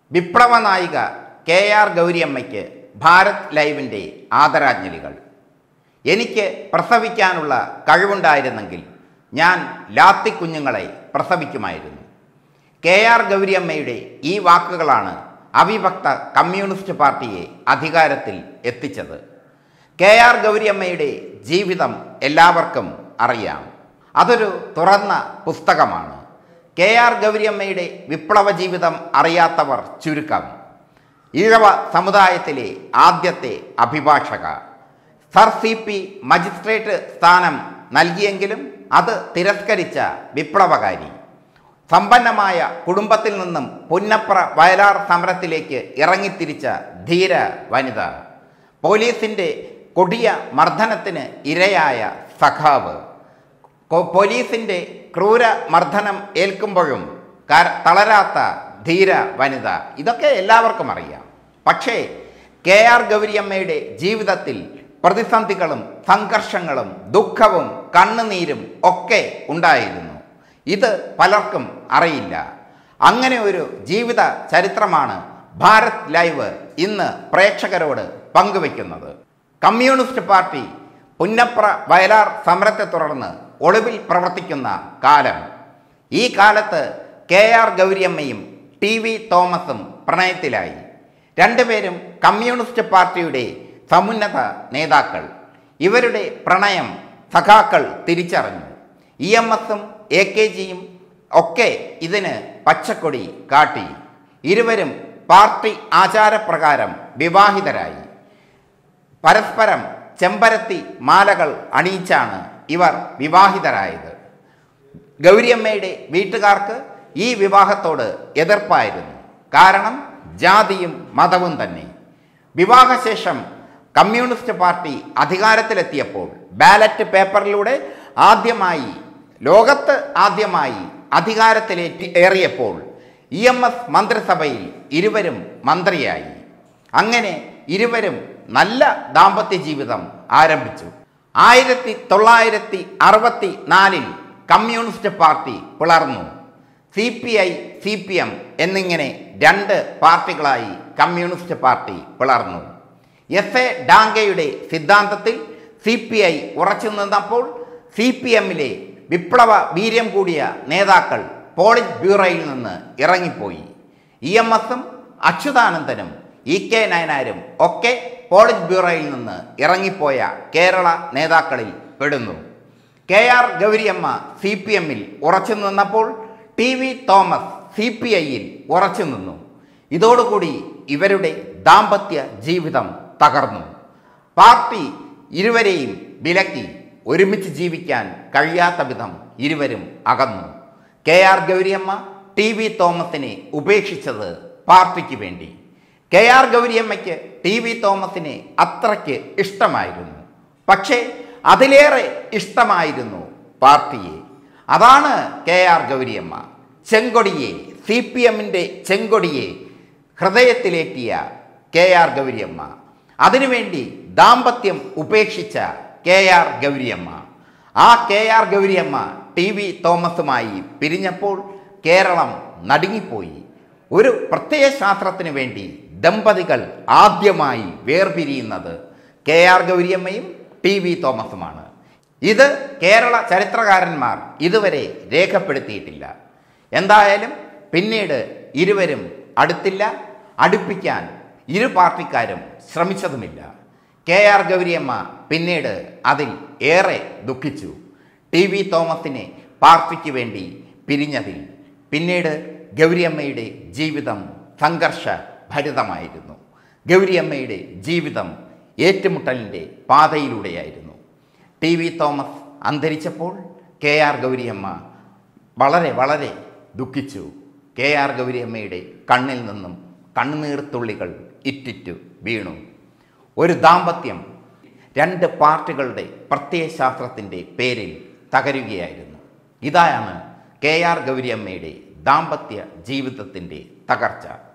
വിപ്ലവ നായിക K R ഗൗരിയമ്മയ്ക്ക് ഭാരത് ലൈവിൻ്റെ ആദരാഞ്ജലികൾ എനിക്ക് പ്രസവിക്കാനുള്ള കഴിവുണ്ടായിരുന്നെങ്കിൽ ഞാൻ ലാത്തി കുഞ്ഞുങ്ങളെ പ്രസവിക്കുമായിരുന്നു കെ ആർ ഗൗരിയമ്മയുടെ ഈ വാക്കുകളാണ് അവിഭക്ത കമ്മ്യൂണിസ്റ്റ് പാർട്ടിയെ അധികാരത്തിൽ എത്തിച്ചത് കെ ആർ ഗൗരിയമ്മയുടെ ജീവിതം എല്ലാവർക്കും അറിയാം അതൊരു തുറന്ന പുസ്തകമാണ് കെ ആർ ഗൗരിയമ്മയുടെ വിപ്ലവ ജീവിതം അറിയാത്തവർ ചുരുക്കം ഈഴവ സമുദായത്തിലെ ആദ്യത്തെ അഭിഭാഷക സർ സി പി മജിസ്ട്രേറ്റ് സ്ഥാനം നൽകിയെങ്കിലും അത് തിരസ്കരിച്ച വിപ്ലവകാരി സമ്പന്നമായ കുടുംബത്തിൽ നിന്നും പുന്നപ്ര വയലാർ സമരത്തിലേക്ക് ഇറങ്ങിത്തിരിച്ച ധീര വനിത പോലീസിൻ്റെ കൊടിയ മർദ്ദനത്തിന് ഇരയായ സഖാവ് കൊ- പോലീസിൻ്റെ ക്രൂര മർദ്ദനം ഏൽക്കുമ്പോഴും കര- തളരാത്ത ധീര വനിത ഇതൊക്കെ എല്ലാവർക്കും അറിയാം പക്ഷേ കെ ആർ ഗൗരിയമ്മയുടെ ജീവിതത്തിൽ പ്രതിസന്ധികളും സംഘർഷങ്ങളും ദുഃഖവും കണ്ണുനീരും ഒക്കെ ഉണ്ടായിരുന്നു ഇത് പലർക്കും അറിയില്ല അങ്ങനെ ഒരു ജീവിത ചരിത്രമാണ് ഭാരത് ലൈവ് ഇന്ന് പ്രേക്ഷകരോട് പങ്കുവെക്കുന്നത് കമ്മ്യൂണിസ്റ്റ് പാർട്ടി പുന്നപ്ര വയലാർ സമരത്തെ തുടർന്ന് ഒളിവിൽ പ്രവർത്തിക്കുന്ന കാലം ഈ കാലത്ത് കെ ആർ ഗൗരിയമ്മയും ടി വി തോമസും പ്രണയത്തിലായി രണ്ടുപേരും കമ്മ്യൂണിസ്റ്റ് പാർട്ടിയുടെ സമുന്നത നേതാക്കൾ ഇവരുടെ പ്രണയം സഖാക്കൾ തിരിച്ചറിഞ്ഞു ഇ എം എസും എ കെ ജിയും ഒക്കെ ഇതിന് പച്ചക്കൊടി കാട്ടി ഇരുവരും പാർട്ടി ആചാരപ്രകാരം വിവാഹിതരായി പരസ്പരം ചെമ്പരത്തി മാലകൾ അണിയിച്ചാണ് ഇവർ വിവാഹിതരായത് ഗൗരിയമ്മയുടെ വീട്ടുകാർക്ക് ഈ വിവാഹത്തോട് എതിർപ്പായിരുന്നു കാരണം ജാതിയും മതവും തന്നെ വിവാഹശേഷം കമ്മ്യൂണിസ്റ്റ് പാർട്ടി അധികാരത്തിലെത്തിയപ്പോൾ ബാലറ്റ് പേപ്പറിലൂടെ ആദ്യമായി ലോകത്ത് ആദ്യമായി അധികാരത്തിലേറ്റി ഏറിയപ്പോൾ ഇ എം എസ് മന്ത്രിസഭയിൽ ഇരുവരും മന്ത്രിയായി അങ്ങനെ ഇരുവരും നല്ല ദാമ്പത്യ ജീവിതം ആരംഭിച്ചു ആയിരത്തി തൊള്ളായിരത്തി അറുപത്തി നാലിൽ കമ്മ്യൂണിസ്റ്റ് പാർട്ടി പിളർന്നു C P I C P M എന്നിങ്ങനെ രണ്ട് പാർട്ടികളായി കമ്മ്യൂണിസ്റ്റ് പാർട്ടി പിളർന്നു എസ് എ ഡാങ്കയുടെ സിദ്ധാന്തത്തിൽ സി പി ഐ ഉറച്ചു നിന്നപ്പോൾ സി പി എമ്മിലെ വിപ്ലവ വീര്യം കൂടിയ നേതാക്കൾ പോളിറ്റ് ബ്യൂറോയിൽ നിന്ന് ഇറങ്ങിപ്പോയി ഇ എം എസും അച്യുതാനന്ദനും ഇ കെ നയനാരും ഒക്കെ പോളിറ്റ് ബ്യൂറോയിൽ നിന്ന് ഇറങ്ങിപ്പോയ കേരള നേതാക്കളിൽ പെടുന്നു K R Gauriamma C P എമ്മിൽ ഉറച്ചു നിന്നപ്പോൾ T V Thomas C P ഐയിൽ ഉറച്ചു നിന്നു ഇതോടുകൂടി ഇവരുടെ ദാമ്പത്യ ജീവിതം തകർന്നു പാർട്ടി ഇരുവരെയും വിലക്കി ഒരുമിച്ച് ജീവിക്കാൻ കഴിയാത്ത വിധം ഇരുവരും അകന്നു K R Gauriamma T V തോമസിനെ ഉപേക്ഷിച്ചത് പാർട്ടിക്ക് വേണ്ടി കെ ആർ ഗൗരിയമ്മയ്ക്ക് ടി വി തോമസിനെ അത്രയ്ക്ക് ഇഷ്ടമായിരുന്നു പക്ഷേ അതിലേറെ ഇഷ്ടമായിരുന്നു പാർട്ടിയെ അതാണ് കെ ആർ ഗൗരിയമ്മ ചെങ്കൊടിയെ സി പി എമ്മിൻ്റെ ചെങ്കൊടിയെ ഹൃദയത്തിലേറ്റിയ കെ ആർ ഗൗരിയമ്മ അതിനുവേണ്ടി ദാമ്പത്യം ഉപേക്ഷിച്ച കെ ആർ ഗൗരിയമ്മ ആ K R Gauriamma T V തോമസുമായി പിരിഞ്ഞപ്പോൾ കേരളം നടുങ്ങിപ്പോയി ഒരു പ്രത്യയശാസ്ത്രത്തിന് വേണ്ടി ദമ്പതികൾ ആദ്യമായി വേർപിരിയുന്നത് കെ ആർ ഗൗരിയമ്മയും ടി വി തോമസുമാണ് ഇത് കേരള ചരിത്രകാരന്മാർ ഇതുവരെ രേഖപ്പെടുത്തിയിട്ടില്ല എന്തായാലും പിന്നീട് ഇരുവരും അടുത്തില്ല അടുപ്പിക്കാൻ ഇരു പാർട്ടിക്കാരും ശ്രമിച്ചതുമില്ല കെ ആർ ഗൗരിയമ്മ പിന്നീട് അതിൽ ഏറെ ദുഃഖിച്ചു ടി വി തോമസിനെ പാർട്ടിക്ക് വേണ്ടി പിരിഞ്ഞതിൽ പിന്നീട് ഗൗരിയമ്മയുടെ ജീവിതം സംഘർഷ ഭരിതമായിരുന്നു ഗൗരിയമ്മയുടെ ജീവിതം ഏറ്റുമുട്ടലിൻ്റെ പാതയിലൂടെയായിരുന്നു ടി വി തോമസ് അന്തരിച്ചപ്പോൾ കെ ആർ ഗൗരിയമ്മ വളരെ വളരെ ദുഃഖിച്ചു കെ ആർ ഗൗരിയമ്മയുടെ കണ്ണിൽ നിന്നും കണ്ണുനീർത്തുള്ളികൾ ഇറ്റിറ്റു വീണു ഒരു ദാമ്പത്യം രണ്ട് പാർട്ടികളുടെ പ്രത്യയശാസ്ത്രത്തിൻ്റെ പേരിൽ തകരുകയായിരുന്നു ഇതാണ് കെ ആർ ഗൗരിയമ്മയുടെ ദാമ്പത്യ ജീവിതത്തിൻ്റെ തകർച്ച